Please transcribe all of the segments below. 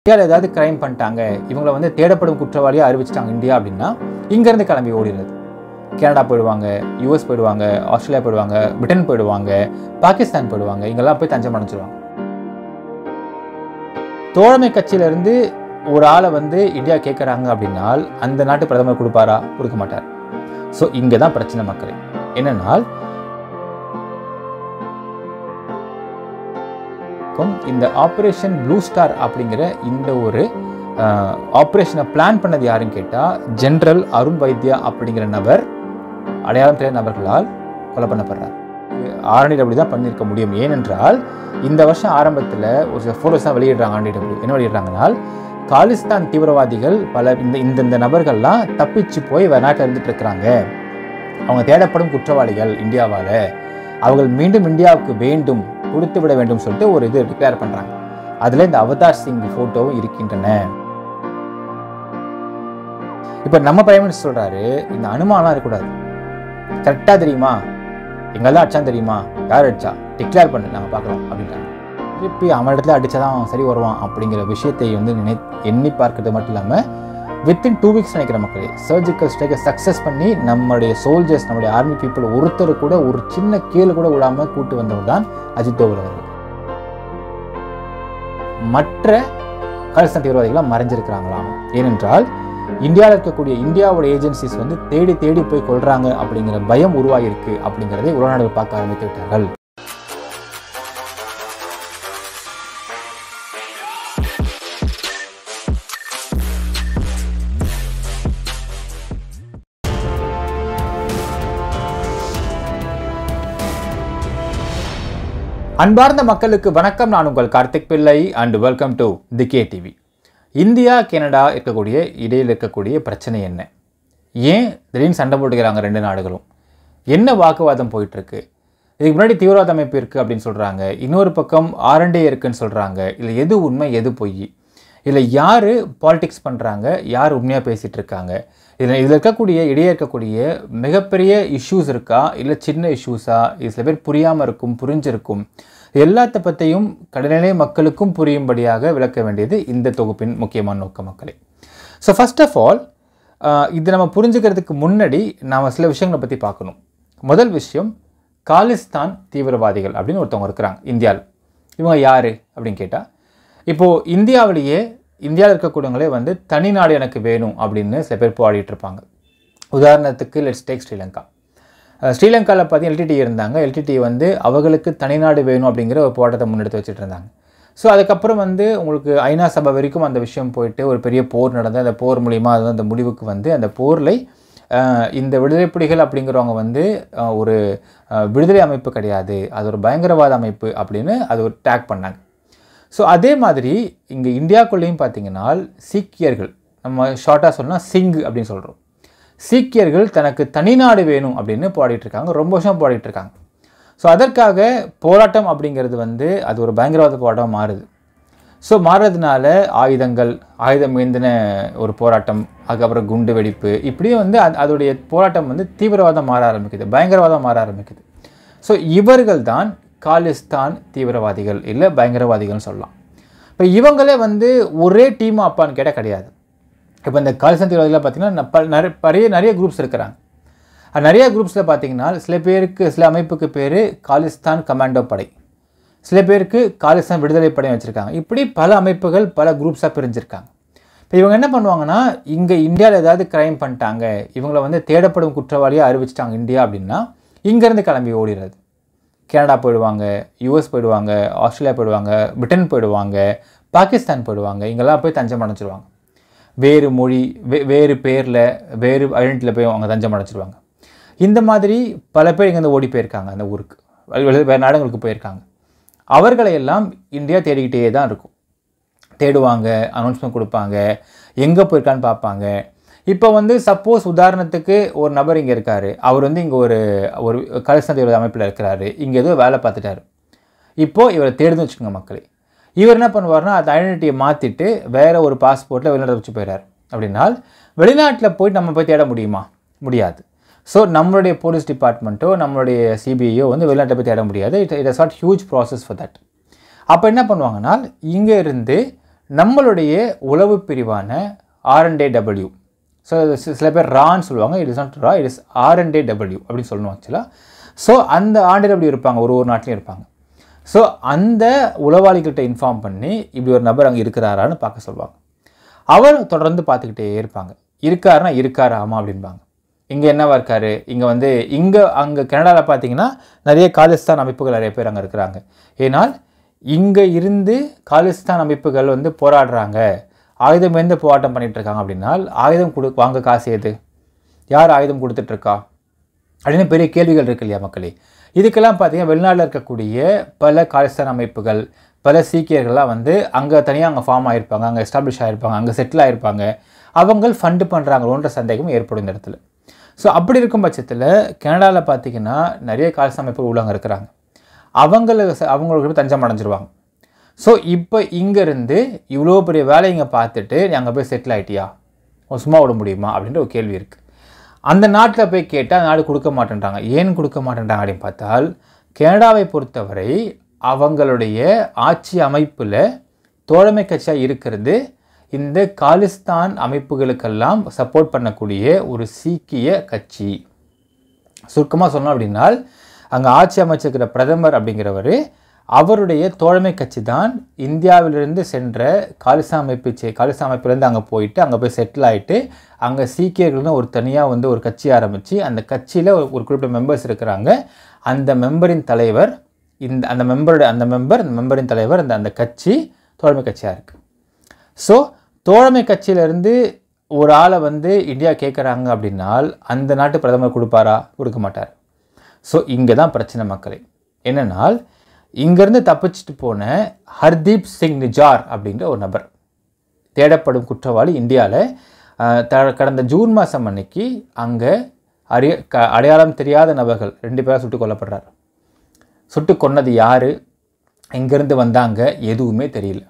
இந்தியாவில் ஏதாவது கிரைம் பண்ணிட்டாங்க இவங்களை வந்து தேடப்படும் குற்றவாளியாக அறிவிச்சிட்டாங்க இந்தியா அப்படின்னா இங்கேருந்து கிளம்பி ஓடிடுறது கனடா போயிடுவாங்க யூஎஸ் போயிடுவாங்க ஆஸ்திரேலியா போயிடுவாங்க பிரிட்டன் போயிடுவாங்க பாகிஸ்தான் போயிடுவாங்க இங்கெல்லாம் போய் தஞ்சம் அடைஞ்சிருவாங்க தோழமை கட்சியிலேருந்து ஒரு ஆளை வந்து இந்தியா கேட்குறாங்க அப்படின்னால் அந்த நாட்டு பிரதமர் கொடுப்பாரா கொடுக்க மாட்டார் ஸோ இங்கே தான் பிரச்சனை மக்களே என்னென்னால் இருக்கும் இந்த ஆப்ரேஷன் ப்ளூ ஸ்டார் அப்படிங்கிற இந்த ஒரு ஆப்ரேஷனை பிளான் பண்ணது யாருன்னு கேட்டால் ஜென்ரல் அருண் வைத்யா அப்படிங்கிற நபர் அடையாளம் தெரியாத நபர்களால் கொலை பண்ணப்படுறார் ஆர்என்டிடபிள்யூ தான் பண்ணியிருக்க முடியும் ஏனென்றால் இந்த வருஷம் ஆரம்பத்தில் ஒரு சில ஃபோட்டோஸ் தான் வெளியிடுறாங்க ஆர்என்டிடபிள்யூ என்ன வெளியிடுறாங்கனால் காலிஸ்தான் தீவிரவாதிகள் பல இந்த இந்த இந்த நபர்கள்லாம் தப்பிச்சு போய் வேறு நாட்டில் இருந்துட்டு இருக்கிறாங்க அவங்க தேடப்படும் குற்றவாளிகள் இந்தியாவால் அவர்கள் மீண்டும் இந்தியாவுக்கு வேண்டும் கொடுத்து விட வேண்டும் சொல்லிட்டு ஒரு இது டிக்ளேர் பண்ணுறாங்க அதில் இந்த அவதார் சிங் ஃபோட்டோவும் இருக்கின்றன இப்போ நம்ம பிரைம் மினிஸ்டர் சொல்கிறாரு இந்த அனுமானலாம் இருக்கக்கூடாது கரெக்டாக தெரியுமா எங்கெல்லாம் அடிச்சான் தெரியுமா யார் அடிச்சா டிக்ளேர் பண்ணு நம்ம பார்க்கலாம் அப்படின்றாங்க திருப்பி அவன் இடத்துல அடித்தாதான் அவன் சரி வருவான் அப்படிங்கிற விஷயத்தை வந்து நினை எண்ணி பார்க்கறது மட்டும் இல்லாமல் வித்தின் டூ வீக்ஸ் நினைக்கிற மக்களே சர்ஜிக்கல் ஸ்ட்ரைக்கை சக்ஸஸ் பண்ணி நம்மளுடைய சோல்ஜர்ஸ் நம்மளுடைய ஆர்மி பீப்புள் ஒருத்தர் கூட ஒரு சின்ன கீழே கூட விடாமல் கூட்டு வந்தவர் தான் அஜித் தோவல் அவர்கள் மற்ற காலிஸ்தான் தீவிரவாதிகளாக மறைஞ்சிருக்கிறாங்களாம் ஏனென்றால் இந்தியாவில் இருக்கக்கூடிய இந்தியாவோட ஏஜென்சிஸ் வந்து தேடி தேடி போய் கொள்றாங்க அப்படிங்கிற பயம் உருவாகிருக்கு அப்படிங்கிறதை உலக நாடுகள் பார்க்க ஆரம்பித்து விட்டார்கள் அன்பார்ந்த மக்களுக்கு வணக்கம் நான் உங்கள் Karthik Pillai and welcome to the K TV India Canada இருக்கக்கூடிய இடையில் இருக்கக்கூடிய பிரச்சனை என்ன ஏன் திடீர்னு சண்டை போட்டுக்கிறாங்க ரெண்டு நாடுகளும் என்ன வாக்குவாதம் போயிட்டுருக்கு இதுக்கு முன்னாடி தீவிரவாத அமைப்பு இருக்குது அப்படின்னு சொல்கிறாங்க இன்னொரு பக்கம் ஆர்என்டே இருக்குன்னு சொல்கிறாங்க இல்லை எது உண்மை எது பொய் இல்லை யார் பாலிடிக்ஸ் பண்ணுறாங்க யார் உண்மையாக பேசிகிட்டு இருக்காங்க இதில் இதில் இருக்கக்கூடிய இடையே இருக்கக்கூடிய மிகப்பெரிய இஷ்யூஸ் இருக்கா இல்லை சின்ன இஷ்யூஸா இது சில பேர் புரியாமல் இருக்கும் புரிஞ்சிருக்கும் எல்லாத்த பற்றியும் கடநிலை மக்களுக்கும் புரியும்படியாக விளக்க வேண்டியது இந்த தொகுப்பின் முக்கியமான நோக்க மக்களே ஸோ ஃபர்ஸ்ட் ஆஃப் ஆல் இது நம்ம புரிஞ்சுக்கிறதுக்கு முன்னாடி நாம் சில விஷயங்களை பற்றி பார்க்கணும் முதல் விஷயம் காலிஸ்தான் தீவிரவாதிகள் அப்படின்னு ஒருத்தவங்க இருக்கிறாங்க இந்தியாவில் இவங்க யார் அப்படின்னு கேட்டால் இப்போது இந்தியாவிலேயே இந்தியாவில் இருக்கக்கூடியவங்களே வந்து தனி நாடு எனக்கு வேணும் அப்படின்னு சில பேர் போராடிட்டு இருப்பாங்க உதாரணத்துக்கு லெட்ஸ் டேக் ஸ்ரீலங்கா ஸ்ரீலங்காவில் பார்த்தீங்கன்னா எல்டிடி இருந்தாங்க எல்டிடி வந்து அவர்களுக்கு தனிநாடு வேணும் அப்படிங்கிற ஒரு போராட்டத்தை முன்னெடுத்து வச்சுட்டு இருந்தாங்க ஸோ அதுக்கப்புறம் வந்து உங்களுக்கு ஐநா சபை வரைக்கும் அந்த விஷயம் போயிட்டு ஒரு பெரிய போர் நடந்து அந்த போர் மூலிமா அது அந்த முடிவுக்கு வந்து அந்த போரில் இந்த விடுதலை புலிகள் அப்படிங்கிறவங்க வந்து ஒரு விடுதலை அமைப்பு கிடையாது அது ஒரு பயங்கரவாத அமைப்பு அப்படின்னு அது ஒரு டேக் பண்ணாங்க ஸோ அதே மாதிரி இங்கே இந்தியாவுக்குள்ளேயும் பார்த்தீங்கன்னா சீக்கியர்கள் நம்ம ஷார்ட்டாக சொன்னால் சிங் அப்படின்னு சொல்கிறோம் சீக்கியர்கள் தனக்கு தனிநாடு வேணும் அப்படின்னு போராடிட்டு இருக்காங்க ரொம்ப வருஷம் போராடிட்டு இருக்காங்க ஸோ அதற்காக போராட்டம் அப்படிங்கிறது வந்து அது ஒரு பயங்கரவாத போராட்டம் மாறுது ஸோ மாறுறதுனால ஆயுதங்கள் ஆயுதம் ஏந்தின ஒரு போராட்டம் அதுக்கப்புறம் குண்டு வெடிப்பு இப்படியே வந்து அதோடைய போராட்டம் வந்து தீவிரவாதம் மாற ஆரம்பிக்குது பயங்கரவாதம் மாற ஆரம்பிக்குது ஸோ இவர்கள் தான் காலிஸ்தான் தீவிரவாதிகள் இல்லை பயங்கரவாதிகள்னு சொல்லலாம் இப்போ இவங்களே வந்து ஒரே டீம் அப்பான்னு கேட்டால் கிடையாது இப்போ இந்த காலிஸ்தான் தீவிரவாதிகள் பார்த்தீங்கன்னா நிறைய நிறைய நிறைய குரூப்ஸ் இருக்கிறாங்க நிறைய குரூப்ஸில் பார்த்தீங்கன்னா சில பேருக்கு சில அமைப்புக்கு பேர் காலிஸ்தான் கமாண்டோ படை சில பேருக்கு காலிஸ்தான் விடுதலை படை வச்சுருக்காங்க இப்படி பல அமைப்புகள் பல குரூப்ஸாக பிரிஞ்சிருக்காங்க இப்போ இவங்க என்ன பண்ணுவாங்கன்னா இங்கே இந்தியாவில் ஏதாவது கிரைம் பண்ணிட்டாங்க இவங்களை வந்து தேடப்படும் குற்றவாளியாக அறிவிச்சிட்டாங்க இந்தியா அப்படின்னா இங்கேருந்து கிளம்பி ஓடிடுறது கனடா போயிடுவாங்க யூஎஸ் போயிடுவாங்க ஆஸ்திரேலியா போயிடுவாங்க பிரிட்டன் போயிடுவாங்க பாகிஸ்தான் போயிடுவாங்க இங்கெல்லாம் போய் தஞ்சம் அடைஞ்சிருவாங்க வேறு மொழி வே வேறு பேரில் வேறு ஐடென்டிட்டியில் போய் அவங்க தஞ்சம் அடைச்சிருவாங்க இந்த மாதிரி பல பேர் இங்கேருந்து ஓடி போயிருக்காங்க அந்த ஊருக்கு வேறு நாடுகளுக்கு போயிருக்காங்க அவர்களை எல்லாம் இந்தியா தேடிக்கிட்டே தான் இருக்கும் தேடுவாங்க அனௌன்ஸ்மெண்ட் கொடுப்பாங்க எங்கே போயிருக்கான்னு பார்ப்பாங்க இப்போ வந்து சப்போஸ் உதாரணத்துக்கு ஒரு நபர் இங்கே இருக்கார் அவர் வந்து இங்கே ஒரு ஒரு கலிஸ்தான் அமைப்பில் இருக்கிறாரு இங்கே ஏதோ வேலை பார்த்துட்டாரு இப்போது இவரை தேடுதுன்னு வச்சுக்கோங்க மக்களே இவர் என்ன பண்ணுவார்னா அந்த ஐடென்டிட்டியை மாற்றிட்டு வேறு ஒரு பாஸ்போர்ட்டில் வெளிநாட்டை வச்சு போயிடார் அப்படின்னால் வெளிநாட்டில் போய் நம்ம போய் தேட முடியுமா முடியாது ஸோ நம்மளுடைய போலீஸ் டிபார்ட்மெண்ட்டோ நம்மளுடைய சிபிஐயோ வந்து வெளிநாட்டை போய் தேட முடியாது it it is not huge process for that அப்போ என்ன பண்ணுவாங்கன்னா இங்கே இருந்து நம்மளுடைய உளவு பிரிவான ஆர்என்டேடபிள்யூ ஸோ சில பேர் ரான்னு சொல்லுவாங்க இட் இஸ் நாட் ரா இட் இஸ் ஆர்என்டேடபிள்யூ அப்படின்னு சொல்லணும் ஆக்சுவலாக ஸோ அந்த ஆர்என்டேடபிள்யூ இருப்பாங்க ஒரு ஒரு நாட்டிலையும் இருப்பாங்க ஸோ அந்த உளவாளிகள்கிட்ட இன்ஃபார்ம் பண்ணி இப்படி ஒரு நபர் அங்கே இருக்கிறாரான்னு பார்க்க சொல்லுவாங்க அவர் தொடர்ந்து பார்த்துக்கிட்டே இருப்பாங்க இருக்காருன்னா இருக்காரு ஆமாம் அப்படின்பாங்க இங்கே என்னவா இருக்காரு இங்கே வந்து இங்கே அங்கே கனடாவில் பார்த்தீங்கன்னா நிறைய காலிஸ்தான் அமைப்புகள் நிறைய பேர் அங்கே இருக்கிறாங்க ஏனால் இங்கே இருந்து காலிஸ்தான் அமைப்புகள் வந்து போராடுறாங்க ஆயுதம் எந்த போராட்டம் பண்ணிட்டு இருக்காங்க அப்படின்னால் ஆயுதம் கொடு வாங்க காசு எது யார் ஆயுதம் கொடுத்துட்ருக்கா அப்படின்னு பெரிய கேள்விகள் இருக்கு இல்லையா மக்களே இதுக்கெல்லாம் பார்த்தீங்கன்னா வெளிநாட்டில் இருக்கக்கூடிய பல காலிஸ்தான் அமைப்புகள் பல சீக்கியர்கள்லாம் வந்து அங்கே தனியாக அங்கே ஃபார்ம் ஆகிருப்பாங்க அங்கே எஸ்டாப்ளிஷ் ஆகிருப்பாங்க அங்கே செட்டில் ஆகிருப்பாங்க அவங்க ஃபண்டு பண்ணுறாங்களோன்ற சந்தேகம் ஏற்படும் இந்த இடத்துல ஸோ அப்படி இருக்கும் பட்சத்தில் கனடாவில் பார்த்தீங்கன்னா நிறைய காலிஸ்தான் அமைப்புகள் உள்ளவங்க இருக்கிறாங்க அவங்களுக்கு அவங்களுக்கு தஞ்சம் அடைஞ்சிருவாங்க ஸோ இப்போ இங்கேருந்து இவ்வளோ பெரிய வேலையை இங்கே பார்த்துட்டு நீ அங்கே போய் செட்டில் ஆகிட்டியா சும்மா விட முடியுமா அப்படின்ற ஒரு கேள்வி இருக்குது அந்த நாட்டில் போய் கேட்டால் நாடு கொடுக்க மாட்டேன்றாங்க ஏன் கொடுக்க மாட்டேன்றாங்க அப்படின்னு பார்த்தால் கனடாவை பொறுத்தவரை அவங்களுடைய ஆட்சி அமைப்பில் தோழமை கட்சியாக இருக்கிறது இந்த காலிஸ்தான் அமைப்புகளுக்கெல்லாம் சப்போர்ட் பண்ணக்கூடிய ஒரு சீக்கிய கட்சி சுருக்கமாக சொன்னோம் அப்படின்னால் அங்கே ஆட்சி அமைச்சிருக்கிற பிரதமர் அப்படிங்கிறவர் அவருடைய தோழமை கட்சி தான் இந்தியாவிலிருந்து சென்ற காலிசா அமைப்பு சே- காலிசா அமைப்புலேருந்து அங்கே போயிட்டு அங்கே போய் செட்டில் ஆகிட்டு அங்கே சீக்கியர்கள்னு ஒரு தனியாக வந்து ஒரு கட்சி ஆரம்பித்து அந்த கட்சியில் ஒரு ஒரு குறிப்பிட்ட மெம்பர்ஸ் இருக்கிறாங்க அந்த மெம்பரின் தலைவர் இந்த அந்த மெம்பரோட அந்த மெம்பர் அந்த மெம்பரின் தலைவர் அந்த அந்த கட்சி தோழமை கட்சியாக இருக்குது ஸோ தோழமை கட்சியிலேருந்து ஒரு ஆளை வந்து இந்தியா கேட்குறாங்க அப்படின்னால் அந்த நாட்டு பிரதமர் கொடுப்பாரா கொடுக்க மாட்டார் ஸோ இங்கே தான் பிரச்சனை மக்களே என்னென்னால் இங்கேருந்து தப்பிச்சிட்டு போன ஹர்தீப் சிங் நிஜார் அப்படின்ற ஒரு நபர் தேடப்படும் குற்றவாளி இந்தியாவில் கடந்த ஜூன் மாதம் அன்னைக்கு அங்கே அறிய க அடையாளம் தெரியாத நபர்கள் ரெண்டு பேராக சுட்டுக் கொல்லப்படுறார் சுட்டு கொன்னது யார் எங்கேருந்து வந்தாங்க எதுவுமே தெரியல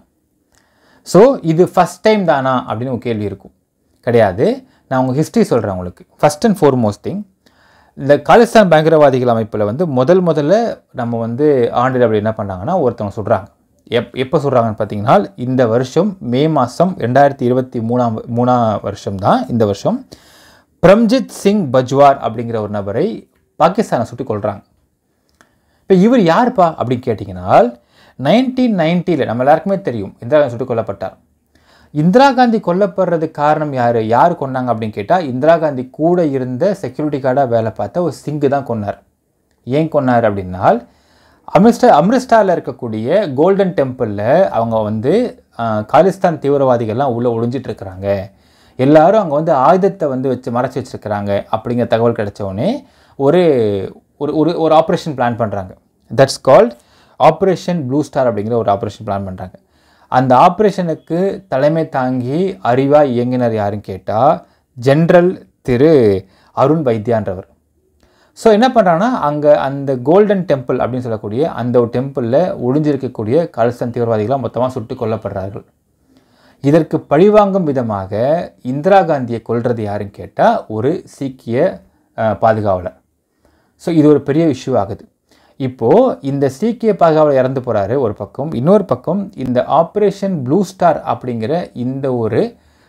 ஸோ இது ஃபஸ்ட் டைம் தானா அப்படின்னு ஒரு கேள்வி இருக்கும் கிடையாது நான் உங்கள் ஹிஸ்ட்ரி சொல்கிறேன் உங்களுக்கு ஃபஸ்ட் அண்ட் ஃபோர்மோஸ்ட் திங் இந்த காலிஸ்தான் பயங்கரவாதிகள் அமைப்பில் வந்து முதல் முதல்ல நம்ம வந்து ஆண்டில் அப்படி என்ன பண்ணாங்கன்னா ஒருத்தவங்க சொல்கிறாங்க எப் எப்போ சொல்கிறாங்கன்னு பார்த்தீங்கன்னா இந்த வருஷம் மே மாதம் ரெண்டாயிரத்தி இருபத்தி மூணாம் மூணாம் வருஷம் தான் இந்த வருஷம் பிரம்ஜித் சிங் பஜ்வார் அப்படிங்கிற ஒரு நபரை பாகிஸ்தானை சுட்டு கொள்கிறாங்க இப்போ இவர் யாருப்பா அப்படின்னு கேட்டிங்கன்னா நைன்டீன் நைன்ட்டியில் நம்ம எல்லாருக்குமே தெரியும் இந்திரா காந்தி சுட்டுக் கொல்லப்பட்டார் இந்திரா காந்தி கொல்லப்படுறதுக்கு காரணம் யார் யார் கொன்னாங்க அப்படின்னு கேட்டால் இந்திரா காந்தி கூட இருந்த செக்யூரிட்டி கார்டாக வேலை பார்த்த ஒரு சிங்கு தான் கொன்னார் ஏன் கொன்னார் அப்படின்னால் அமிர்ஸ்டா அமிர்ஸ்டாரில் இருக்கக்கூடிய கோல்டன் டெம்பிளில் அவங்க வந்து ஆஹ், காலிஸ்தான் தீவிரவாதிகள்லாம் உள்ளே ஒளிஞ்சிட்டு இருக்கிறாங்க எல்லாரும் அங்கே வந்து ஆயுதத்தை வந்து வச்சு மறைச்சி வச்சிருக்கிறாங்க அப்படிங்கிற தகவல் கிடைச்ச உடனே ஒரு ஒரு ஒரு ஒரு ஆப்ரேஷன் பிளான் பண்ணுறாங்க that's called operation blue star அப்படிங்கிற ஒரு ஆப்ரேஷன் பிளான் பண்ணுறாங்க அந்த ஆப்ரேஷனுக்கு தலைமை தாங்கி அறிவாக இயங்கினர் யாருன்னு கேட்டால் ஜென்ரல் திரு அருண் வைத்தியான்றவர் ஸோ என்ன பண்ணுறாங்கன்னா அங்கே அந்த கோல்டன் டெம்பிள் அப்படின்னு சொல்லக்கூடிய அந்த ஒரு டெம்பிளில் ஒளிஞ்சிருக்கக்கூடிய கல்சன் தீவிரவாதிகளாக மொத்தமாக சுட்டு கொல்லப்படுறார்கள் இதற்கு பழிவாங்கும் விதமாக இந்திரா காந்தியை கொல்றது யாருன்னு கேட்டால் ஒரு சீக்கிய அஹ், பாதுகாவலர் ஸோ இது ஒரு பெரிய இஷ்யூ ஆகுது இப்போது இந்த சீக்கிய பாதுகாவலர் இறந்து போகிறாரு ஒரு பக்கம் இன்னொரு பக்கம் இந்த ஆப்ரேஷன் ப்ளூ ஸ்டார் அப்படிங்கிற இந்த ஒரு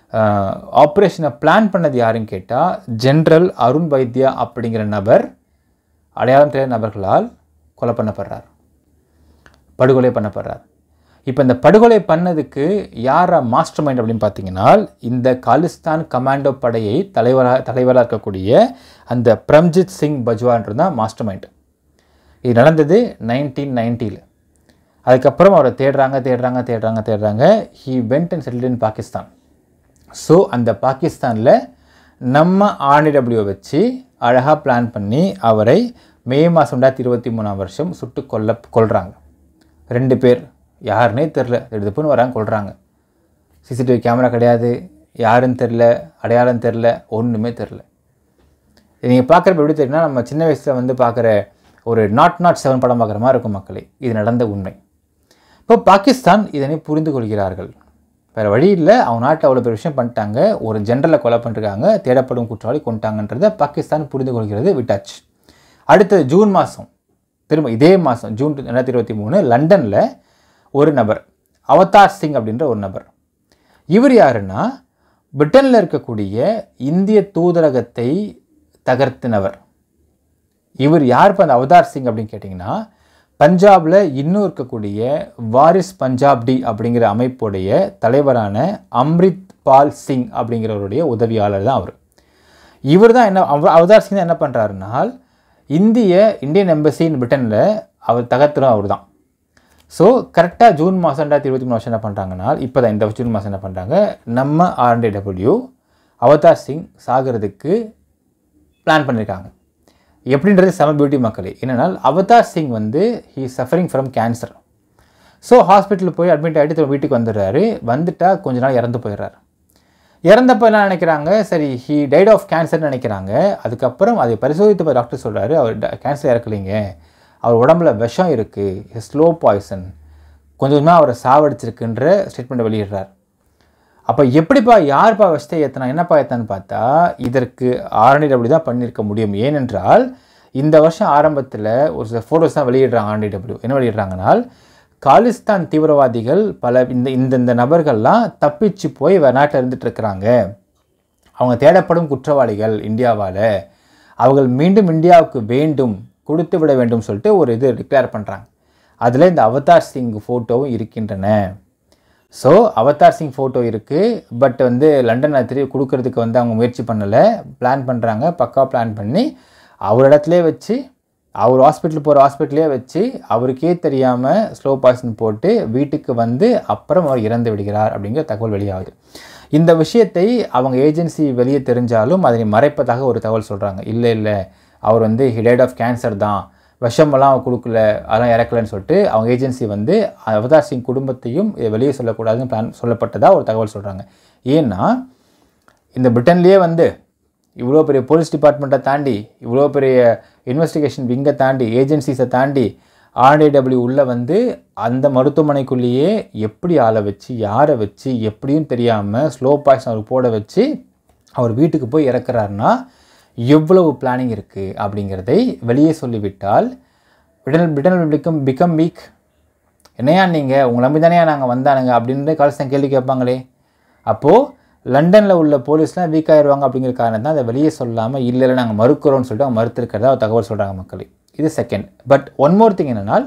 ஆப்ரேஷனை பிளான் பண்ணது யாருன்னு கேட்டால் ஜென்ரல் அருண் வைத்யா அப்படிங்கிற நபர் அடையாளம் தெரியாத நபர்களால் கொலை பண்ணப்படுறார் படுகொலை பண்ணப்படுறார் இப்போ இந்த படுகொலை பண்ணதுக்கு யாரா மாஸ்டர் மைண்ட் அப்படின்னு பார்த்தீங்கன்னா இந்த காலிஸ்தான் கமாண்டோ படையை தலைவராக தலைவராக இருக்கக்கூடிய அந்த பிரம்ஜித் சிங் பஜ்வான்றது தான் மாஸ்டர் மைண்ட் இது நடந்தது நைன்டீன் நைன்ட்டியில் அதுக்கப்புறம் அவரை தேடுறாங்க தேடுறாங்க தேடுறாங்க தேடுறாங்க he went and settle in Pakistan so அந்த பாகிஸ்தானில் நம்ம ஆர்டிடபிள்யூ வச்சு அழகாக பிளான் பண்ணி அவரை மே மாதம் ரெண்டாயிரத்தி இருபத்தி மூணாம் வருஷம் சுட்டு கொல்ல கொல்றாங்க ரெண்டு பேர் யாருன்னே தெரில ரெண்டு பேரும் வராங்க கொல்றாங்க சிசிடிவி கேமரா கிடையாது யாருன்னு தெரில அடையாளம் தெரில ஒன்றுமே தெரில நீங்கள் பார்க்குறப்ப எப்படி தெரியும்னா நம்ம சின்ன வயசில் வந்து பார்க்குற ஒரு நாட் நாட் செவன் படம் பார்க்குற மாதிரி இருக்கும் மக்களே இது நடந்த உண்மை இப்போ பாகிஸ்தான் இதனை புரிந்து கொள்கிறார்கள் வேறு வழி இல்லை அவங்க நாட்டில் அவ்வளோ பெரிய விஷயம் பண்ணிட்டாங்க ஒரு ஜென்ரலை கொலை பண்ணிருக்காங்க தேடப்படும் குற்றவாளி கொண்டுட்டாங்கன்றதை பாகிஸ்தான் புரிந்து கொள்கிறது விட்டாச்சு அடுத்தது ஜூன் மாதம் திரும்ப இதே மாதம் ஜூன் ரெண்டாயிரத்தி இருபத்தி மூணு லண்டனில் ஒரு நபர் அவதார் சிங் அப்படின்ற ஒரு நபர் இவர் யாருன்னா பிரிட்டனில் இருக்கக்கூடிய இந்திய தூதரகத்தை தகர்த்தினவர் இவர் யார் இப்போ அந்த அவதார் சிங் அப்படின்னு கேட்டிங்கன்னா பஞ்சாபில் இன்னும் இருக்கக்கூடிய வாரிஸ் பஞ்சாப்டி அப்படிங்கிற அமைப்புடைய தலைவரான அம்ரித் பால் சிங் அப்படிங்கிறவருடைய உதவியாளர் தான் அவர் இவர் தான் என்ன அவ- அவதார் சிங் தான் என்ன பண்ணுறாருனால் இந்திய இந்தியன் எம்பசி இன் பிரிட்டனில் அவர் தகர்த்துறோம் அவர் தான் ஸோ கரெக்டாக ஜூன் மாதம் ரெண்டாயிரத்தி இருபத்தி மூணு வருஷம் என்ன பண்ணுறாங்கன்னா இப்போ தான் இந்த ஜூன் மாதம் என்ன பண்ணுறாங்க நம்ம ஆர்என்டிடபிள்யூ அவதார் சிங் சாகிறதுக்கு பிளான் பண்ணியிருக்காங்க எப்படின்றது செம பியூட்டி மக்களே என்னென்னா அவதார் சிங் வந்து he suffering from cancer so hospital போய் அட்மிட் ஆகிட்டு திரும்ப வீட்டுக்கு வந்துடுறாரு வந்துட்டா கொஞ்ச நாள் இறந்து போயிடுறாரு இறந்தப்போ என்ன நினைக்கிறாங்க சரி ஹீ டைட் ஆஃப் கேன்சர்னு நினைக்கிறாங்க அதுக்கப்புறம் அதை பரிசோதித்து போய் டாக்டர் சொல்கிறாரு அவர் கேன்சர் இறக்கலைங்க அவர் உடம்புல விஷம் இருக்குது ஸ்லோ பாய்சன் கொஞ்சம் கொஞ்சமாக அவரை சாவடிச்சிருக்குன்ற ஸ்டேட்மெண்ட்டை வெளியிடுறார் அப்போ எப்படிப்பா யார்ப்பா விஷத்தை ஏற்றினா என்னப்பா ஏத்தான்னு பார்த்தா இதற்கு ஆர்என்டிடபிள்யூ தான் பண்ணியிருக்க முடியும் ஏனென்றால் இந்த வருஷம் ஆரம்பத்தில் ஒரு சில ஃபோட்டோஸ் தான் வெளியிடுறாங்க ஆர்என்டிடபிள்யூ என்ன வெளியிடுறாங்கனால் காலிஸ்தான் தீவிரவாதிகள் பல இந்த இந்த இந்த நபர்கள்லாம் தப்பிச்சு போய் வேறு நாட்டில் இருந்துட்டு இருக்கிறாங்க அவங்க தேடப்படும் குற்றவாளிகள் இந்தியாவால் அவர்கள் மீண்டும் இந்தியாவுக்கு வேண்டும் கொடுத்து விட வேண்டும் சொல்லிட்டு ஒரு இது டிக்ளேர் பண்ணுறாங்க அதில் இந்த அவதார் சிங் ஃபோட்டோவும் இருக்கின்றன ஸோ அவதார் சிங் ஃபோட்டோ இருக்குது பட் வந்து லண்டன் அது திரும்பி கொடுக்கறதுக்கு வந்து அவங்க முயற்சி பண்ணலை பிளான் பண்ணுறாங்க பக்கா பிளான் பண்ணி அவர் இடத்துலே வச்சு அவர் ஹாஸ்பிட்டல் போகிற ஹாஸ்பிட்டலே வச்சு அவருக்கே தெரியாமல் ஸ்லோ பாய்சன் போட்டு வீட்டுக்கு வந்து அப்புறம் அவர் இறந்து விடுகிறார் அப்படிங்கிற தகவல் வெளியாகுது இந்த விஷயத்தை அவங்க ஏஜென்சி வெளியே தெரிஞ்சாலும் அதனை மறைப்பதாக ஒரு தகவல் சொல்கிறாங்க இல்லை இல்லை அவர் வந்து ஹிடைட் ஆஃப் கேன்சர் தான் விஷமெல்லாம் அவர் கொடுக்கல அதெல்லாம் இறக்கலைன்னு சொல்லிட்டு அவங்க ஏஜென்சி வந்து அவதார் சிங் குடும்பத்தையும் இதை வெளியே சொல்லக்கூடாதுன்னு பிளான் சொல்லப்பட்டதாக ஒரு தகவல் சொல்கிறாங்க ஏன்னா இந்த பிரிட்டன்லேயே வந்து இவ்வளோ பெரிய போலீஸ் டிபார்ட்மெண்ட்டை தாண்டி இவ்வளோ பெரிய இன்வெஸ்டிகேஷன் விங்கை தாண்டி ஏஜென்சிஸை தாண்டி ஆர்டிடபிள்யூ உள்ளே வந்து அந்த மருத்துவமனைக்குள்ளேயே எப்படி ஆளை வச்சு யாரை வச்சு எப்படியும் தெரியாமல் ஸ்லோ பாய்ஸ் அவர் போட வச்சு அவர் வீட்டுக்கு போய் இறக்குறாருன்னா எவ்வளவு பிளானிங் இருக்குது அப்படிங்கிறதை வெளியே சொல்லிவிட்டால் Britain Britain become become weak என்னையா நீங்கள் உங்களை நம்பி தானே நாங்கள் வந்தானுங்க அப்படின்ற காலசம் கேள்வி கேட்பாங்களே அப்போது லண்டனில் உள்ள போலீஸ்லாம் வீக் ஆயிடுவாங்க அப்படிங்கிற காரணம் தான் அதை வெளியே சொல்லாமல் இல்லை இல்லை நாங்கள் மறுக்கிறோம்னு சொல்லிட்டு அவங்க மறுத்திருக்கிறதா ஒரு தகவல் சொல்கிறாங்க மக்களே இது second but one more thing என்னென்னால்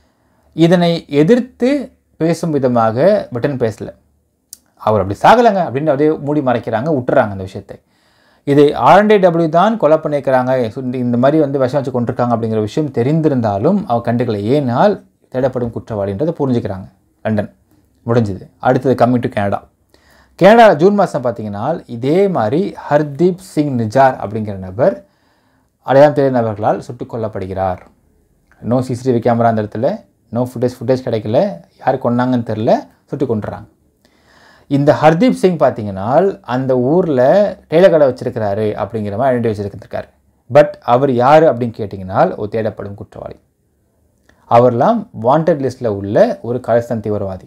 இதனை எதிர்த்து பேசும் விதமாக பிரிட்டன் பேசலை அவர் அப்படி சாகலைங்க அப்படின்னு அப்படியே மூடி மறைக்கிறாங்க விட்டுறாங்க அந்த விஷயத்தை இதை ஆர்என்டேடபிள்யூ தான் கொலை பண்ணியிருக்கிறாங்க இந்த- இந்த மாதிரி வந்து விஷம் வச்சு கொண்டிருக்காங்க அப்படிங்கிற விஷயம் தெரிந்திருந்தாலும் அவர் கண்டுக்கலை ஏனால் தேடப்படும் குற்றவாளின்றதை புரிஞ்சுக்கிறாங்க லண்டன் முடிஞ்சுது அடுத்தது coming to Canada Canada June மாதம் பார்த்தீங்கன்னா இதே மாதிரி ஹர்தீப் சிங் நிஜார் அப்படிங்கிற நபர் அடையாளம் தெரியாத நபர்களால் சுட்டுக் கொல்லப்படுகிறார் நோ சிசிடிவி கேமரா அந்த இடத்துல நோ ஃபுட்டேஜ் ஃபுட்டேஜ் கிடைக்கல யார் கொன்னாங்கன்னு தெரில சுட்டு கொண்டுறாங்க இந்த ஹர்தீப் சிங் பார்த்தீங்கன்னா அந்த ஊரில் டெய்லர் கடை வச்சிருக்கிறாரு அப்படிங்கிற மாதிரி ஐடென்டி வச்சிருக்காரு பட் அவர் யார் அப்படின்னு கேட்டிங்கன்னா ஒரு தேடப்படும் குற்றவாளி அவர்லாம் வாண்டட் லிஸ்ட்டில் உள்ள ஒரு காலிஸ்தான் தீவிரவாதி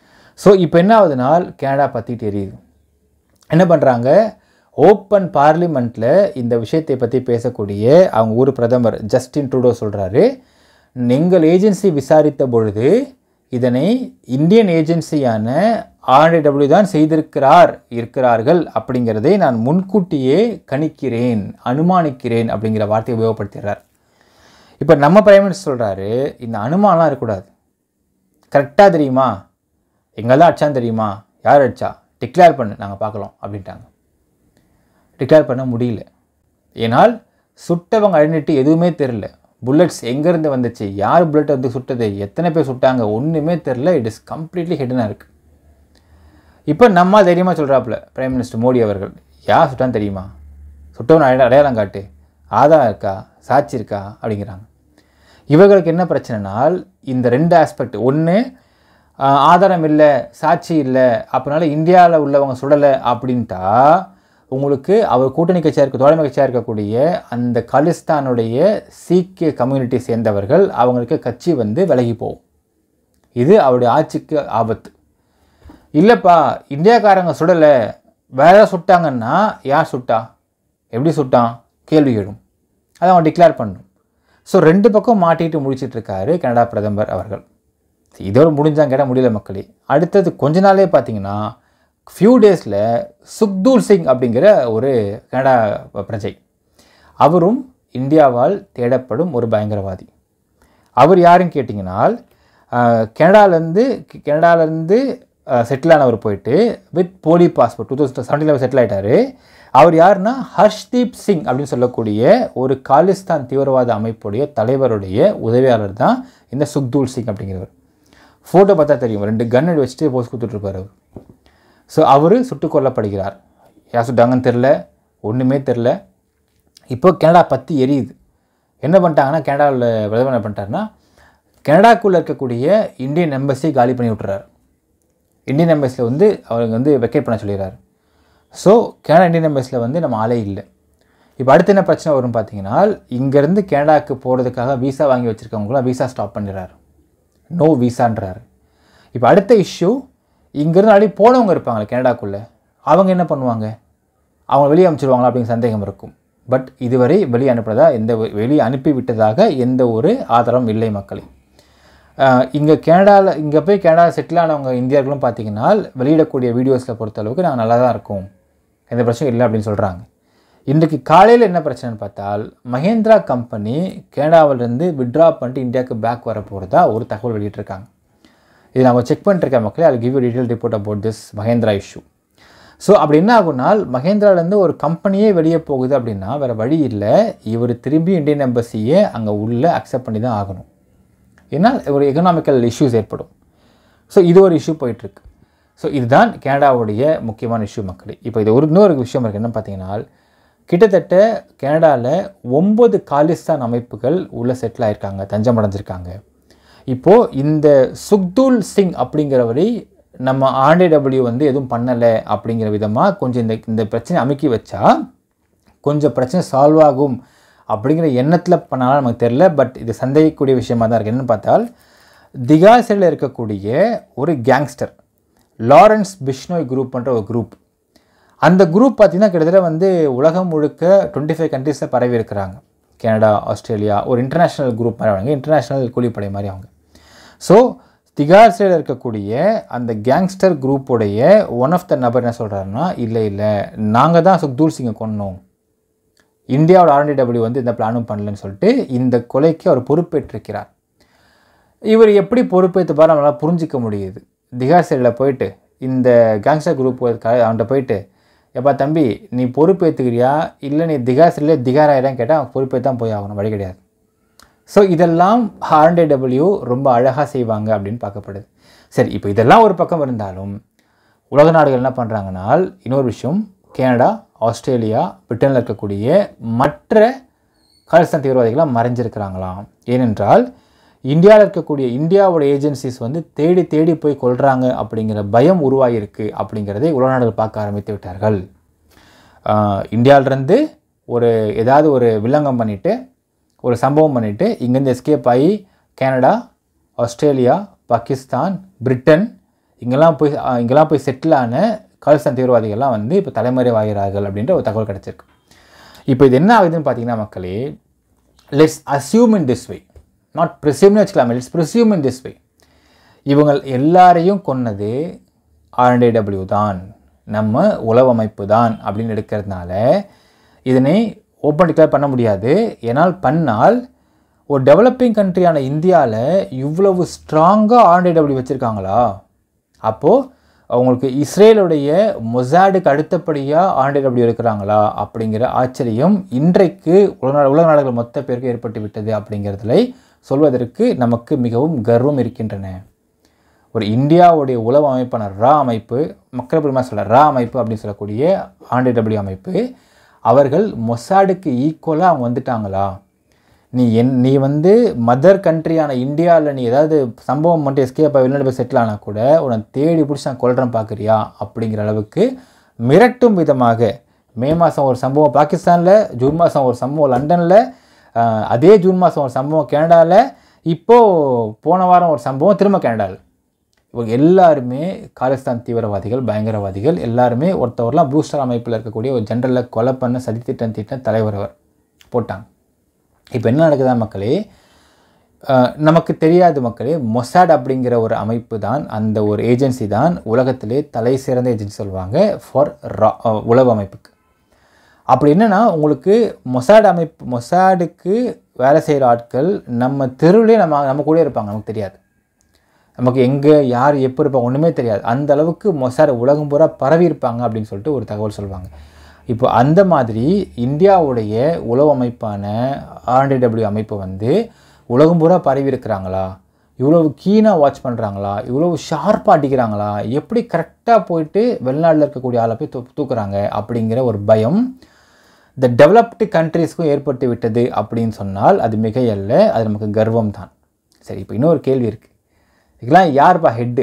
ஸோ இப்போ என்ன ஆகுதுனால் கனடா பற்றி தெரியுது என்ன பண்ணுறாங்க ஓப்பன் பார்லிமெண்ட்டில் இந்த விஷயத்தை பற்றி பேசக்கூடிய அவங்க ஊர் பிரதமர் ஜஸ்டின் ட்ரூடோ சொல்கிறாரு எங்கள் ஏஜென்சி விசாரித்த பொழுது இதனை இந்தியன் ஏஜென்சியான ஆர்டிடபிள்யூ தான் செய்திருக்கிறார் இருக்கிறார்கள் அப்படிங்கிறதை நான் முன்கூட்டியே கணிக்கிறேன் அனுமானிக்கிறேன் அப்படிங்கிற வார்த்தையை உபயோகப்படுத்துகிறார் இப்போ நம்ம பிரைம் மினிஸ்டர் சொல்கிறாரு இந்த அனுமானம்லாம் இருக்கக்கூடாது கரெக்டாக தெரியுமா எங்கெல்லாம் அடிச்சான்னு தெரியுமா யார் அடிச்சா டிக்ளேர் பண்ணு நாங்கள் பார்க்கலாம் அப்படின்ட்டாங்க டிக்ளேர் பண்ண முடியல ஏனால் சுட்டவங்க ஐடென்டிட்டி எதுவுமே தெரில புல்லட்ஸ் எங்கேருந்து வந்துச்சு யார் புல்லட் வந்து சுட்டது எத்தனை பேர் சுட்டாங்க ஒன்றுமே தெரில இட் இஸ் கம்ப்ளீட்லி ஹிடனாக இருக்குது இப்போ நம்ம தைரியமாக சொல்கிறாப்புல பிரைம் மினிஸ்டர் மோடி அவர்கள் யார் சுட்டான்னு தெரியுமா சுட்டவன் அடைய அடையாளம் காட்டு ஆதாரம் இருக்கா சாட்சி இருக்கா அப்படிங்கிறாங்க இவர்களுக்கு என்ன பிரச்சனைனால் இந்த ரெண்டு ஆஸ்பெக்ட் ஒன்று ஆதாரம் இல்லை சாட்சி இல்லை அப்படினால இந்தியாவில் உள்ளவங்க சுடலை அப்படின்ட்டா உங்களுக்கு அவர் கூட்டணி கட்சியாக இருக்க தோழமை கட்சியாக இருக்கக்கூடிய அந்த காலிஸ்தானுடைய சீக்கிய கம்யூனிட்டி சேர்ந்தவர்கள் அவங்களுக்கு கட்சி வந்து விலகி போகும் இது அவருடைய ஆட்சிக்கு ஆபத்து இல்லைப்பா இந்தியாக்காரங்க சுடலை வேற யாராவது சுட்டாங்கன்னா யார் சுட்டா எப்படி சுட்டான் கேள்வி எழும் அதை அவன் டிக்ளேர் பண்ணும் ஸோ ரெண்டு பக்கம் மாட்டிட்டு முடிச்சிட்டு இருக்காரு கனடா பிரதமர் அவர்கள் இதோடு முடிஞ்சாங்க கேட்டால் முடியல மக்களே அடுத்தது கொஞ்ச நாளே பார்த்தீங்கன்னா ஃபியூ டேஸில் சுக்தூல் சிங் அப்படிங்கிற ஒரு கனடா பிரஜை அவரும் இந்தியாவால் தேடப்படும் ஒரு பயங்கரவாதி அவர் யாருன்னு கேட்டிங்கனால் கனடாலேருந்து கனடாலேருந்து செட்டில் ஆனவர் போயிட்டு வித் போலி பாஸ்போர்ட் டூ தௌசண்ட் செவன்டீனில் செட்டில் ஆகிட்டார் அவர் யாருன்னா ஹர்ஷ்தீப் சிங் அப்படின்னு சொல்லக்கூடிய ஒரு காலிஸ்தான் தீவிரவாத அமைப்புடைய தலைவருடைய உதவியாளர் தான் இந்த சுக்தூல் சிங் அப்படிங்கிறவர் ஃபோட்டோ பார்த்தா தெரியும் ரெண்டு கன் வச்சுட்டு போஸ் கொடுத்துட்ருப்பார் அவர் ஸோ அவர் சுட்டுக் கொல்லப்படுகிறார் யார் சுட்டாங்கன்னு தெரில ஒன்றுமே தெரில இப்போ கனடா பற்றி எரியுது என்ன பண்ணிட்டாங்கன்னா கனடாவில் பிரதமர் என்ன பண்ணிட்டாருன்னா கனடாக்குள்ளே இருக்கக்கூடிய இந்தியன் எம்பசி காலி பண்ணி விட்டுறாரு இந்தியன் எம்பஸில் வந்து அவருக்கு வந்து வெக்கேட் பண்ண சொல்லிடுறாரு ஸோ கனடா இந்தியன் எம்பஸில் வந்து நம்ம ஆளே இல்லை இப்போ அடுத்து என்ன பிரச்சனை வரும்னு பார்த்தீங்கன்னா இங்கேருந்து கனடாக்கு போகிறதுக்காக வீசா வாங்கி வச்சுருக்கவங்களாம் வீசா ஸ்டாப் பண்ணிடுறாரு நோ வீசான்றாரு இப்போ அடுத்த இஷ்யூ இங்கேருந்து ஆல்ரெடி போனவங்க இருப்பாங்களே கனடாக்குள்ளே அவங்க என்ன பண்ணுவாங்க அவங்க வெளியே அனுப்பிச்சிடுவாங்களா அப்படிங்கிற சந்தேகம் இருக்கும் பட் இதுவரை வெளியே அனுப்புறதா எந்த ஒரு- வெளியே அனுப்பி விட்டதாக எந்த ஒரு ஆதாரமும் இல்லை மக்களே இங்கே கனடாவில் இங்கே போய் கனடா செட்டில் ஆனவங்க இந்தியர்களும் பார்த்தீங்கன்னா வெளியிடக்கூடிய வீடியோஸில் பொறுத்த அளவுக்கு நாங்கள் நல்லா தான் இருக்கோம் எந்த பிரச்சனையும் இல்லை அப்படின்னு சொல்கிறாங்க இன்றைக்கு காலையில் என்ன பிரச்சனைன்னு பார்த்தால் மஹேந்திரா கம்பெனி கனடாவிலேருந்து விட்ரா பண்ணிட்டு இந்தியாவுக்கு பேக் வர போகிறதா ஒரு தகவல் வெளியிட்டிருக்காங்க இது நான் செக் பண்ணிருக்கேன் மக்களே அது give detail report about this Mahendra issue so அப்படி என்ன ஆகுனால் மஹேந்திராலேருந்து ஒரு கம்பெனியே வெளியே போகுது அப்படின்னா வேறு வழி இல்லை இவர் திரும்பி இந்தியன் எம்பசியை அங்கே உள்ள அக்செப்ட் பண்ணி தான் ஆகணும் ஏன்னா ஒரு எக்கனாமிக்கல் இஷ்யூஸ் ஏற்படும் ஸோ இது ஒரு இஷ்யூ போயிட்டுருக்கு ஸோ இதுதான் கனடாவுடைய முக்கியமான இஷ்யூ மக்களே இப்போ இது ஒரு இன்னொரு விஷயம் இருக்குது என்ன பார்த்தீங்கன்னா கிட்டத்தட்ட கனடாவில் ஒம்பது காலிஸ்தான் அமைப்புகள் உள்ள செட்டில் ஆயிருக்காங்க தஞ்சம் அடைஞ்சிருக்காங்க இப்போது இந்த சுக்துல் சிங் அப்படிங்கிறவரை நம்ம ஆர்டேடபிள்யூ வந்து எதுவும் பண்ணலை அப்படிங்கிற விதமாக கொஞ்சம் இந்த இந்த பிரச்சனை அமுக்கி வச்சா கொஞ்சம் பிரச்சனை சால்வ் ஆகும் அப்படிங்கிற எண்ணத்தில் பண்ணாலும் நமக்கு தெரில பட் இது சந்தேகிக்கக்கூடிய விஷயமா தான் இருக்குது என்னென்னு பார்த்தால் திகாசில் இருக்கக்கூடிய ஒரு கேங்ஸ்டர் லாரன்ஸ் பிஷ்னோய் குரூப்ன்ற ஒரு குரூப் அந்த குரூப் பார்த்திங்கன்னா கிட்டத்தட்ட வந்து உலகம் முழுக்க டுவெண்ட்டி ஃபைவ் கண்ட்ரீஸில் பரவி இருக்கிறாங்க கனடா ஆஸ்திரேலியா ஒரு இன்டர்நேஷ்னல் குரூப் மாதிரி அவங்க இன்டர்நேஷ்னல் கூலிப்படை மாதிரி அவங்க ஸோ திகார்சில் இருக்கக்கூடிய அந்த கேங்ஸ்டர் குரூப்புடைய ஒன் ஆஃப் த நபர் என்ன சொல்கிறாருன்னா இல்லை இல்லை நாங்கள் தான் சுக்தூல் சிங்கை கொன்னோம் இந்தியாவோட ஆர்என்டிடபிள்யூ வந்து இந்த பிளானும் பண்ணலன்னு சொல்லிட்டு இந்த கொலைக்கு அவர் பொறுப்பேற்றிருக்கிறார் இவர் எப்படி பொறுப்பேற்றுப்பார் நம்மளால் புரிஞ்சிக்க முடியுது திகார் சைடில் போயிட்டு இந்த கேங்ஸ்டர் குரூப் அவன்கிட்ட போயிட்டு எப்பா தம்பி நீ பொறுப்பேற்றுக்கிறியா இல்லை நீ திகார் சைடில் திகார் ஆயிரம் கேட்டால் அவன் பொறுப்பேற்று போய் ஆகணும் வழி கிடையாது ஸோ இதெல்லாம் ஆர்என்டிடபிள்யூ ரொம்ப அழகாக செய்வாங்க அப்படின்னு பார்க்கப்படுது சரி இப்போ இதெல்லாம் ஒரு பக்கம் இருந்தாலும் உலக நாடுகள் என்ன பண்ணுறாங்கனால் இன்னொரு விஷயம் கனடா ஆஸ்திரேலியா பிரிட்டனில் இருக்கக்கூடிய மற்ற காலிஸ்தான் தீவிரவாதிகளாக மறைஞ்சிருக்கிறாங்களாம் ஏனென்றால் இந்தியாவில் இருக்கக்கூடிய இந்தியாவோட ஏஜென்சிஸ் வந்து தேடி தேடி போய் கொள்கிறாங்க அப்படிங்கிற பயம் உருவாகியிருக்கு அப்படிங்கிறதை உலக நாடுகள் பார்க்க ஆரம்பித்து விட்டார்கள் ஆஹ் இந்தியாவிலிருந்து ஒரு ஏதாவது ஒரு வில்லங்கம் பண்ணிவிட்டு ஒரு சம்பவம் பண்ணிவிட்டு இங்கேருந்து எஸ்கேப் ஆகி கனடா ஆஸ்திரேலியா பாகிஸ்தான் பிரிட்டன் இங்கெல்லாம் போய் ஆஹ் இங்கெல்லாம் போய் செட்டில் ஆன காலிஸ்தான் தீவிரவாதிகள்லாம் வந்து இப்போ தலைமறைவாகிறார்கள் அப்படின்ற ஒரு தகவல் கிடச்சிருக்கு இப்போ இது என்ன ஆகுதுன்னு பார்த்தீங்கன்னா மக்களே let's assume in this way not ப்ரிசியூம்னு வச்சுக்கலாம் let's presume in this way இவங்க எல்லாரையும் கொன்னது ஆர்என்டபிள்யூ தான் நம்ம உளவு அமைப்பு தான் அப்படின்னு எடுக்கிறதுனால இதனை ஓப்பன் டிக்ளேர் பண்ண முடியாது ஏன்னால் பண்ணால் ஒரு டெவலப்பிங் கண்ட்ரியான இந்தியாவில் இவ்வளவு ஸ்ட்ராங்காக ஆர்என்டபிள்யூ வச்சுருக்காங்களா அப்போது அவங்களுக்கு இஸ்ரேலுடைய மொசாடுக்கு அடுத்தபடியாக ஆர்என்டபிள்யூ இருக்கிறாங்களா அப்படிங்கிற ஆச்சரியம் இன்றைக்கு உலக நாடு- உலக நாடுகள் மொத்த பேருக்கு ஏற்பட்டு விட்டது அப்படிங்கிறதுல சொல்வதற்கு நமக்கு மிகவும் கர்வம் இருக்கின்றன ஒரு இந்தியாவுடைய உளவு அமைப்பான ரா அமைப்பு மக்கள் பெருமா சொல்ல ரா அமைப்பு அப்படின்னு சொல்லக்கூடிய ஆர்டிடபிள்யூ அமைப்பு அவர்கள் மொசாடுக்கு ஈக்குவலாக அவங்க வந்துட்டாங்களா நீ என் நீ வந்து மதர் கண்ட்ரியான இந்தியாவில் நீ ஏதாவது சம்பவம் மட்டும் எஸ்கேப் வெளிநாடு போய் செட்டில் ஆனால் கூட உன்னை தேடி பிடிச்சி நான் கொல்றேன் பார்க்குறியா அப்படிங்கிற அளவுக்கு மிரட்டும் விதமாக மே மாதம் ஒரு சம்பவம் பாகிஸ்தானில் ஜூன் மாதம் ஒரு சம்பவம் லண்டனில் அதே ஜூன் மாதம் ஒரு சம்பவம் கனடாவில் இப்போது போன வாரம் ஒரு சம்பவம் திரும்ப கனடாவில் இவங்க எல்லாருமே காலிஸ்தான் தீவிரவாதிகள் பயங்கரவாதிகள் எல்லாருமே ஒருத்தவரெலாம் ப்ளூ ஸ்டார் அமைப்பில் இருக்கக்கூடிய ஒரு ஜென்ரலில் கொலை பண்ண சதித்திட்டம் தீட்டின தலைவர் அவர் போட்டாங்க இப்போ என்ன நடக்குதா மக்களே அஹ், நமக்கு தெரியாத மக்களே மொசாட் அப்படிங்கிற ஒரு அமைப்பு தான் அந்த ஒரு ஏஜென்சி தான் உலகத்திலே தலை சிறந்த ஏஜென்சி சொல்லுவாங்க ஃபார் உளவு அமைப்புக்கு அப்படி என்னன்னா உங்களுக்கு மொசாட் அமைப்பு மொசாடுக்கு வேலை செய்கிற ஆட்கள் நம்ம தெருவிலே நம்ம நம்ம கூட இருப்பாங்க நமக்கு தெரியாது நமக்கு எங்கே யார் எப்போ இருப்பாங்க ஒன்றுமே தெரியாது அந்த அளவுக்கு மொசாட் உலகம் பூரா பரவி இருப்பாங்க அப்படின்னு சொல்லிட்டு ஒரு தகவல் சொல்லுவாங்க இப்போ அந்த மாதிரி இந்தியாவுடைய உளவு அமைப்பான ஆர்டிடபிள்யூ அமைப்பு வந்து உலகம் பூரா பரவி இருக்கிறாங்களா இவ்வளவு கீனாக வாட்ச் பண்ணுறாங்களா இவ்வளவு ஷார்ப்பாக அடிக்கிறாங்களா எப்படி கரெக்டாக போயிட்டு வெளிநாட்டில் இருக்கக்கூடிய ஆளை போய் தூ தூக்குறாங்க அப்படிங்கிற ஒரு பயம் இந்த டெவலப்டு கண்ட்ரீஸ்க்கும் ஏற்பட்டு விட்டது அப்படின்னு சொன்னால் அது மிகையல்ல அது நமக்கு கர்வம் தான் சரி இப்போ இன்னொரு கேள்வி இருக்குது இதுக்கெல்லாம் யார்ப்பா ஹெட்டு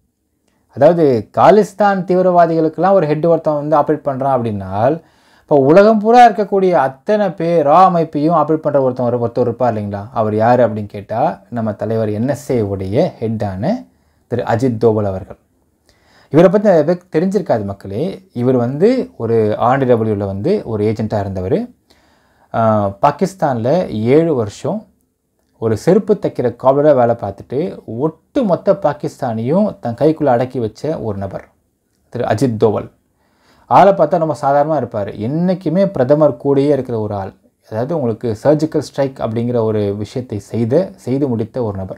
அதாவது காலிஸ்தான் தீவிரவாதிகளுக்கெல்லாம் ஒரு ஹெட் ஒருத்தன் வந்து ஆப்ரேட் பண்ணுறான் அப்படின்னால் இப்போ உலகம் பூரா இருக்கக்கூடிய அத்தனை பேர் ரா அமைப்பையும் ஆப்ரேட் பண்ணுற ஒருத்தன் ஒரு ஒருத்தர் இருப்பார் இல்லைங்களா அவர் யார் அப்படின்னு கேட்டால் நம்ம தலைவர் NSA உடைய ஹெட்டான திரு அஜித் தோவல் அவர்கள் இவரை பற்றி நிறைய பேருக்கு தெரிஞ்சிருக்காது மக்களே இவர் வந்து ஒரு ஆர்டிடபிள்யூவில் வந்து ஒரு ஏஜெண்ட்டாக இருந்தவர் பாகிஸ்தானில் ஏழு வருஷம் ஒரு செருப்பு தைக்கிற காவலராக வேலை பார்த்துட்டு ஒட்டு மொத்த பாகிஸ்தானையும் தன் கைக்குள்ளே அடக்கி வச்ச ஒரு நபர் திரு அஜித் தோவல் ஆளை பார்த்தா ரொம்ப சாதாரணமாக இருப்பார் என்றைக்குமே பிரதமர் கூடயே இருக்கிற ஒரு ஆள் அதாவது உங்களுக்கு சர்ஜிக்கல் ஸ்ட்ரைக் அப்படிங்கிற ஒரு விஷயத்தை செய்த செய்து முடித்த ஒரு நபர்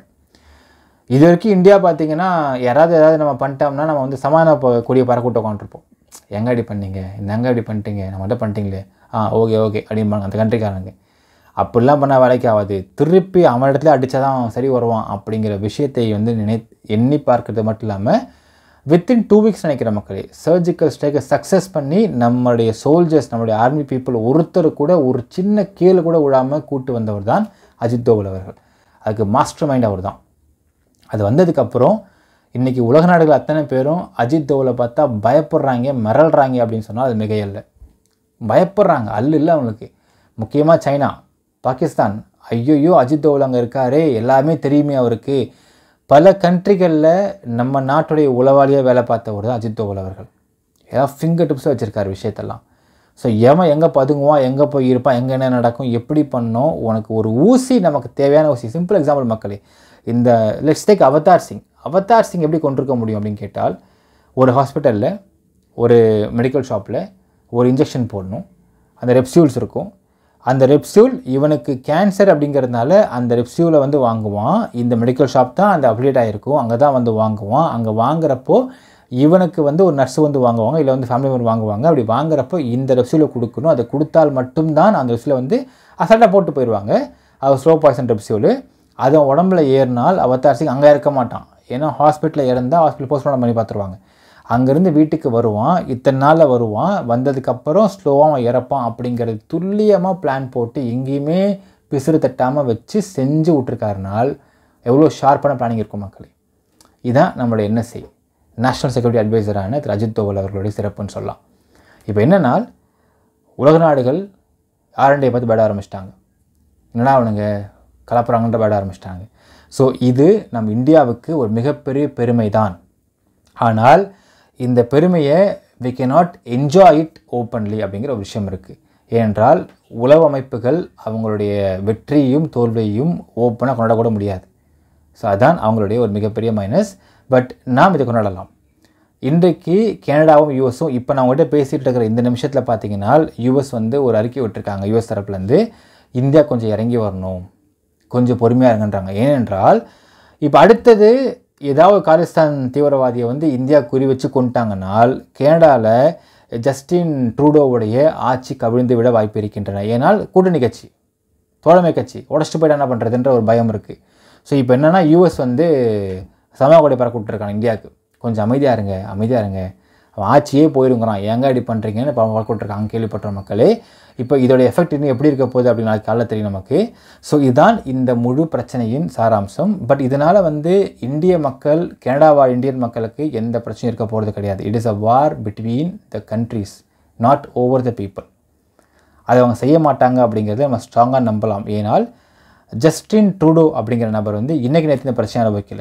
இது வரைக்கும் இந்தியா பார்த்தீங்கன்னா யாராவது ஏதாவது நம்ம பண்ணிட்டோம்னா நம்ம வந்து சமாதான ப- கொடியை பறக்கூட்ட உட்காந்துருப்போம் எங்க அடி பண்ணீங்க எங்க அடி பண்ணிட்டீங்க நம்ம மட்டும் பண்ணிட்டீங்களே ஆ ஓகே ஓகே அப்படிம்பாங்க அந்த கண்ட்ரிக்காரங்க அப்படிலாம் பண்ணால் வேலைக்கு ஆகாது திருப்பி அவன் இடத்துல அடித்தா தான் அவன் சரி வருவான் அப்படிங்கிற விஷயத்தை வந்து நினை எண்ணி பார்க்கறது மட்டும் இல்லாமல் வித்தின் டூ வீக்ஸ் நினைக்கிற மக்களே சர்ஜிக்கல் ஸ்ட்ரைக்கை சக்ஸஸ் பண்ணி நம்மளுடைய சோல்ஜர்ஸ் நம்மளுடைய ஆர்மி பீப்புள் ஒருத்தர் கூட ஒரு சின்ன கீழே கூட விடாமல் கூட்டு வந்தவர் தான் அஜித் தோவல் அவர்கள் அதுக்கு மாஸ்டர் மைண்ட் அவர் தான் அது வந்ததுக்கப்புறம் இன்றைக்கி உலக நாடுகள் அத்தனை பேரும் அஜித் தோவலை பார்த்தா பயப்படுறாங்க மிரள்றாங்க அப்படின்னு சொன்னால் அது மிகையல்ல பயப்படுறாங்க அல்ல இல்லை அவங்களுக்கு முக்கியமாக சைனா பாகிஸ்தான் ஐயோயோ அஜித் தோவல் அங்கே இருக்காரே எல்லாமே தெரியுமே அவருக்கு பல கண்ட்ரிகளில் நம்ம நாட்டுடைய உளவாளியாக வேலை பார்த்தவர் தான் அஜித் தோவல் அவர்கள் ஏதாவது ஃபிங்கர் டிப்ஸாக வச்சுருக்காரு விஷயத்தெல்லாம் ஸோ எவன் எங்கே பதுங்குவான் எங்கே போய் இருப்பான் எங்கே என்ன நடக்கும் எப்படி பண்ணோம் உனக்கு ஒரு ஊசி நமக்கு தேவையான ஊசி சிம்பிள் எக்ஸாம்பிள் மக்களே இந்த லெட்ஸ் டேக் அவதார் சிங் அவதார் சிங் எப்படி கொண்டிருக்க முடியும் அப்படின்னு கேட்டால் ஒரு ஹாஸ்பிட்டலில் ஒரு மெடிக்கல் ஷாப்பில் ஒரு இன்ஜெக்ஷன் போடணும் அந்த ரெப்சியூல்ஸ் இருக்கும் அந்த ரெப்சியூல் இவனுக்கு கேன்சர் அப்படிங்கிறதுனால அந்த ரெப்சியூலை வந்து வாங்குவான் இந்த மெடிக்கல் ஷாப் தான் அந்த அப்டேட் ஆகிருக்கும் அங்கே தான் வந்து வாங்குவான் அங்கே வாங்குறப்போ இவனுக்கு வந்து ஒரு நர்ஸ் வந்து வாங்குவாங்க இல்லை வந்து ஃபேமிலி மெம்பர் வாங்குவாங்க அப்படி வாங்குறப்போ இந்த ரெப்சியூலை கொடுக்கணும் அதை கொடுத்தால் மட்டும்தான் அந்த ரெப்சியூலை வந்து அசால்ட்டாக போட்டு போயிடுவாங்க அது ஸ்லோ பாய்சன் ரெப்சியூலு அது அவன் உடம்புல ஏறினால் அவதார் சிங் அங்கே இருக்க மாட்டான் ஏன்னா ஹாஸ்பிட்டலில் இறந்தால் ஹாஸ்பிட்டல் போஸ்ட்மார்ட்டம் பண்ணி பார்த்துருவாங்க அங்கேருந்து வீட்டுக்கு வருவான் இத்தனை நாளில் வருவான் வந்ததுக்கப்புறம் ஸ்லோவாக அவன் இறப்பான் அப்படிங்கிறது துல்லியமாக பிளான் போட்டு எங்கேயுமே பிசுறு தட்டாமல் வச்சு செஞ்சு விட்ருக்காருனால் எவ்வளோ ஷார்ப்பான பிளானிங் இருக்கும் மக்களே இதான் நம்மளுடைய என்எஸ்சி நேஷனல் செக்யூரிட்டி அட்வைசரான திரு அஜித் தோவல் அவர்களுடைய சிறப்புன்னு சொல்லலாம் இப்போ என்னன்னால் உலக நாடுகள் ஆர்என்டியை பார்த்து பேட ஆரம்பிச்சிட்டாங்க என்னடா அவனுங்க கலப்புறாங்கன்ற பேட ஆரம்பிச்சிட்டாங்க ஸோ இது நம் இந்தியாவுக்கு ஒரு மிகப்பெரிய பெருமை தான் ஆனால் இந்த பெருமையை we cannot enjoy it openly அப்படிங்கிற ஒரு விஷயம் இருக்குது ஏனென்றால் உளவு அமைப்புகள் அவங்களுடைய வெற்றியையும் தோல்வியையும் ஓப்பனாக கொண்டாடக்கூட முடியாது ஸோ அதான் அவங்களுடைய ஒரு மிகப்பெரிய மைனஸ் பட் நாம் இதை கொண்டாடலாம் இன்றைக்கு கனடாவும் யூஎஸும் இப்போ நான் உங்கள்கிட்ட பேசிகிட்டு இருக்கிற இந்த நிமிஷத்தில் பார்த்தீங்கன்னா யூஎஸ் வந்து ஒரு அறிக்கை விட்டுருக்காங்க யூஎஸ் தரப்புலேருந்து இந்தியா கொஞ்சம் இறங்கி வரணும் கொஞ்சம் பொறுமையாக இருங்கன்றாங்க ஏனென்றால் இப்போ அடுத்தது ஏதாவது காலிஸ்தான் தீவிரவாதியை வந்து இந்தியா குறி வச்சு கொண்டுட்டாங்கனால் கனடாவில் ஜஸ்டின் ட்ரூடோவுடைய ஆட்சி கவிழ்ந்து விட வாய்ப்பு இருக்கின்றன ஏனால் கூட்டணி கட்சி தோழமை கட்சி உடச்சிட்டு போயிட்டு என்ன பண்ணுறதுன்ற ஒரு பயம் இருக்குது ஸோ இப்போ என்னென்னா யூஎஸ் வந்து சமய கொடை பறக்க விட்டுருக்காங்க இந்தியாவுக்கு கொஞ்சம் அமைதியாக இருங்க அமைதியாக இருங்க அவன் ஆட்சியே போயிருங்கிறான் ஏங்க இப்படி பண்ணுறீங்கன்னு இப்போ பறக்க விட்டுருக்காங்க கேள்விப்பட்ட மக்களே இப்போ இதோட எஃபெக்ட் இன்னும் எப்படி இருக்க போகுது அப்படின்னு நாளைக்கு காலைல தெரியும் நமக்கு ஸோ இதுதான் இந்த முழு பிரச்சனையின் சாராம்சம் பட் இதனால் வந்து இந்திய மக்கள் கனடா வாழ் இந்தியன் மக்களுக்கு எந்த பிரச்சனையும் இருக்க போகிறது கிடையாது it is a war between the countries not over the people அதை அவங்க செய்ய மாட்டாங்க அப்படிங்கிறத நம்ம ஸ்ட்ராங்காக நம்பலாம் ஏனால் ஜஸ்டின் ட்ரூடோ அப்படிங்கிற நபர் வந்து இன்றைக்கி நேற்று இந்த பிரச்சனை அனுபவிக்கல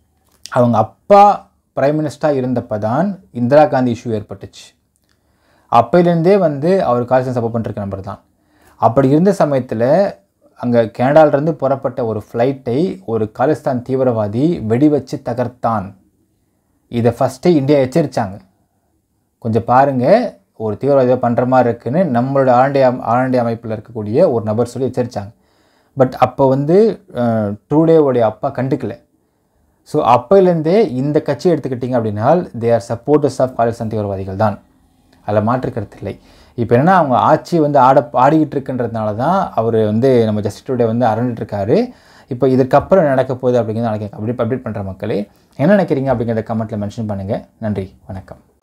அவங்க அப்பா பிரைம் மினிஸ்டராக இருந்தப்போ தான் இந்திரா காந்தி இஷ்யூ ஏற்பட்டுச்சு அப்பையிலேருந்தே வந்து அவர் காலிஸ்தான் சப்போர்ட் பண்ணிருக்க நபர் தான் அப்படி இருந்த சமயத்தில் அங்கே கனடாவிலிருந்து புறப்பட்ட ஒரு ஃப்ளைட்டை ஒரு காலிஸ்தான் தீவிரவாதி வெடி வச்சு தகர்த்தான் இதை ஃபஸ்ட்டே இந்தியா எச்சரித்தாங்க கொஞ்சம் பாருங்கள் ஒரு தீவிரவாதியை பண்ணுற மாதிரி இருக்குன்னு நம்மளோட ஆரண்டி ஆரண்டி அமைப்பில் இருக்கக்கூடிய ஒரு நபர் சொல்லி எச்சரித்தாங்க பட் அப்போ வந்து ட்ரூடேவோடைய அப்பா கண்டுக்கல ஸோ அப்போலேருந்தே இந்த கட்சி எடுத்துக்கிட்டிங்க அப்படின்னா they are supporters of Khalistan தீவிரவாதிகள் தான் அதில் மாற்றுக்கருத்து இல்லை இப்போ என்னென்னா அவங்க ஆட்சி வந்து ஆட ஆடிக்கிட்டு இருக்குன்றதுனால தான் அவர் வந்து நம்ம ஜஸ்டிஸ் டுடே வந்து அரண்டுட்டு இருக்காரு இப்போ இதுக்கப்புறம் நடக்க போகுது அப்படிங்கிறத நாளைக்கு அப்டேட் அப்டேட் பண்ணுற மக்களே என்ன நினைக்கிறீங்க அப்படிங்கிறத கமெண்ட்டில் மென்ஷன் பண்ணுங்கள் நன்றி வணக்கம்